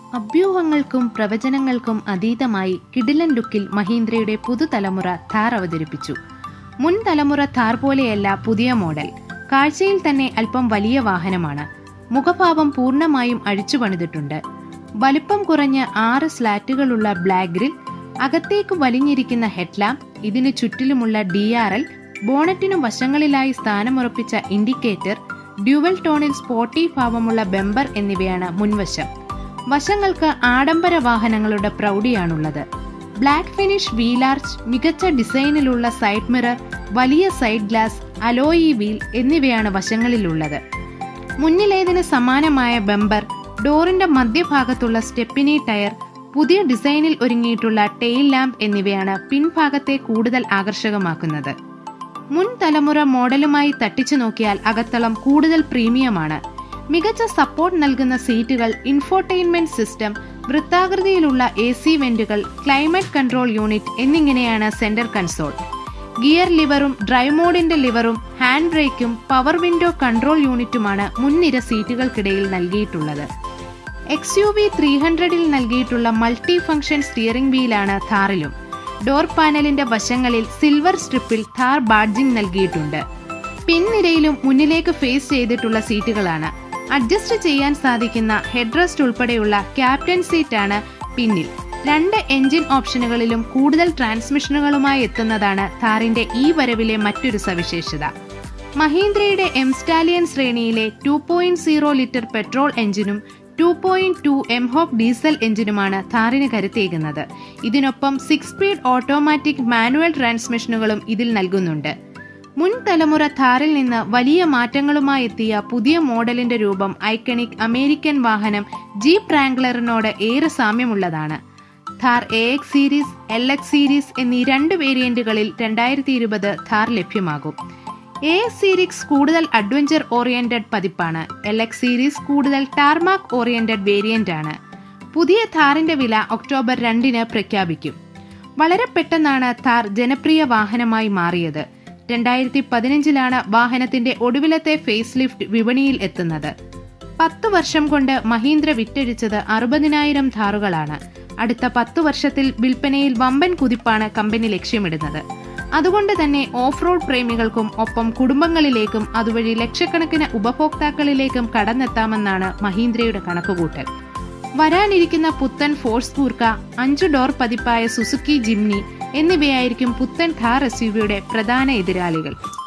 അഭ്യൂഹങ്ങൾക്കും പ്രവചനങ്ങൾക്കും അതീതമായി കിടിലൻ ലുക്കിൽ മഹീന്ദ്രയുടെ പുതുതലമുറ താർ അവതരിപ്പിച്ചു മുൻ തലമുറ താർ പോലെയല്ല പുതിയ മോഡൽ കാഴ്ചയിൽ തന്നെ അല്പം വലിയ വാഹനമാണ് മുഖഭാവം പൂർണ്ണമായും അഴിച്ചു പണിതിട്ടുണ്ട് വലിപ്പം കുറഞ്ഞ ആറ് സ്ലാറ്റുകളുള്ള ബ്ലാക്ക് ഗ്രിൽ അകത്തേക്ക് വലിഞ്ഞിരിക്കുന്ന ഹെഡ്ലാമ്പ് ഇതിനു ചുറ്റിലുമുള്ള ഡി ആർ എൽ ബോണറ്റിനു വശങ്ങളിലായി സ്ഥാനമുറപ്പിച്ച ഇൻഡിക്കേറ്റർ ഡ്യുവൽ ടോണിൽ സ്പോട്ടി ഭാവമുള്ള ബെമ്പർ എന്നിവയാണ് മുൻവശം വശങ്ങൾക്ക് ആഡംബര വാഹനങ്ങളുടെ പ്രൗഢിയാണുള്ളത് ബ്ലാക്ക് ഫിനിഷ് വീലാർച്ച് മികച്ച ഡിസൈനിലുള്ള സൈഡ് മിറർ വലിയ സൈഡ് ഗ്ലാസ് അലോയി വീൽ എന്നിവയാണ് വശങ്ങളിലുള്ളത് മുന്നിലേതിന് സമാനമായ ബമ്പർ ഡോറിന്റെ മധ്യഭാഗത്തുള്ള സ്റ്റെപ്പിനി ടയർ പുതിയ ഡിസൈനിൽ ഒരുങ്ങിയിട്ടുള്ള ടെയിൽ ലാമ്പ് എന്നിവയാണ് പിൻഭാഗത്തെ കൂടുതൽ ആകർഷകമാക്കുന്നത് മുൻ തലമുറ മോഡലുമായി തട്ടിച്ചു നോക്കിയാൽ അകത്തളം കൂടുതൽ പ്രീമിയമാണ് മികച്ച സപ്പോർട്ട് നൽകുന്ന സീറ്റുകൾ ഇൻഫോർടൈൻമെന്റ് സിസ്റ്റം വൃത്താകൃതിയിലുള്ള എ സി വെന്റുകൾ ക്ലൈമറ്റ് കൺട്രോൾ യൂണിറ്റ് എന്നിങ്ങനെയാണ് സെന്റർ കൺസോൾ ഗിയർ ലിവറും ഡ്രൈവ് മോഡിന്റെ ലിവറും ഹാൻഡ് ബ്രേക്കും പവർ വിൻഡോ കൺട്രോൾ യൂണിറ്റുമാണ് മുൻനിര സീറ്റുകൾക്കിടയിൽ നൽകിയിട്ടുള്ളത് എക്സ് യു വി ത്രീ ഹൺഡ്രഡിൽ നൽകിയിട്ടുള്ള മൾട്ടി ഫംഗ്ഷൻ സ്റ്റിയറിംഗ് വീലാണ് താറിലും ഡോർ പാനലിന്റെ വശങ്ങളിൽ സിൽവർ സ്ട്രിപ്പിൽ താർ ബാഡ്ജിംഗ് നൽകിയിട്ടുണ്ട് പിൻനിരയിലും മുന്നിലേക്ക് ഫേസ് ചെയ്തിട്ടുള്ള സീറ്റുകളാണ് അഡ്ജസ്റ്റ് ചെയ്യാൻ സാധിക്കുന്ന ഹെഡ്റസ്റ്റ് ഉൾപ്പെടെയുള്ള ക്യാപ്റ്റൻ സീറ്റാണ് പിന്നിൽ രണ്ട് എഞ്ചിൻ ഓപ്ഷനുകളിലും കൂടുതൽ ട്രാൻസ്മിഷനുകളുമായി എത്തുന്നതാണ് താറിന്റെ ഈ വരവിലെ മറ്റൊരു സവിശേഷത മഹീന്ദ്രയുടെ എം സ്റ്റാലിയൻ ശ്രേണിയിലെ two point zero litre petrol എഞ്ചിനും two point two mHawk diesel എഞ്ചിനുമാണ് താറിന് കരുത്തേകുന്നത് ഇതിനൊപ്പം സിക്സ് സ്പീഡ് ഓട്ടോമാറ്റിക് മാനുവൽ ട്രാൻസ്മിഷനുകളും ഇതിൽ നൽകുന്നുണ്ട് മുൻ തലമുറ താറിൽ നിന്ന് വലിയ മാറ്റങ്ങളുമായി എത്തിയ പുതിയ മോഡലിന്റെ രൂപം ഐക്കണിക് അമേരിക്കൻ വാഹനം ജീപ്പ് റാംഗ്ലറിനോട് ഏറെ സാമ്യമുള്ളതാണ് Thar A X series L X series എന്നീ രണ്ട് വേരിയന്റുകളിൽ രണ്ടായിരത്തി ഇരുപത് ഥാർ ലഭ്യമാകും എ എക്സ് സീരീസ് കൂടുതൽ അഡ്വഞ്ചർ ഓറിയന്റഡ് പതിപ്പാണ് എൽ എക്സ് സീരീസ് കൂടുതൽ ടാർമാക് ഓറിയന്റഡ് വേരിയന്റ് ആണ് പുതിയ ഥാറിന്റെ വില ഒക്ടോബർ രണ്ടിന് പ്രഖ്യാപിക്കും വളരെ പെട്ടെന്നാണ് താർ ജനപ്രിയ വാഹനമായി മാറിയത് രണ്ടായിരത്തി പതിനഞ്ചിലാണ് വാഹനത്തിന്റെ ഒടുവിലത്തെ ഫേസ് ലിഫ്റ്റ് വിപണിയിൽ എത്തുന്നത് പത്തു വർഷം കൊണ്ട് മഹീന്ദ്ര വിറ്റഴിച്ചത് അറുപതിനായിരം ഥാറുകളാണ് അടുത്ത പത്തു വർഷത്തിൽ വിൽപ്പനയിൽ വമ്പൻ കുതിപ്പാണ് കമ്പനി ലക്ഷ്യമിടുന്നത് അതുകൊണ്ട് തന്നെ ഓഫ് റോഡ് പ്രേമികൾക്കും ഒപ്പം കുടുംബങ്ങളിലേക്കും അതുവഴി ലക്ഷക്കണക്കിന് ഉപഭോക്താക്കളിലേക്കും കടന്നെത്താമെന്നാണ് മഹീന്ദ്രയുടെ കണക്കുകൂട്ടൽ വരാനിരിക്കുന്ന പുത്തൻ ഫോഴ്സ് കൂർക്ക അഞ്ചു ഡോർ പതിപ്പായ സുസുക്കി ജിംനി എന്നിവയായിരിക്കും പുത്തൻ ഥാർ എസ് പ്രധാന എതിരാളികൾ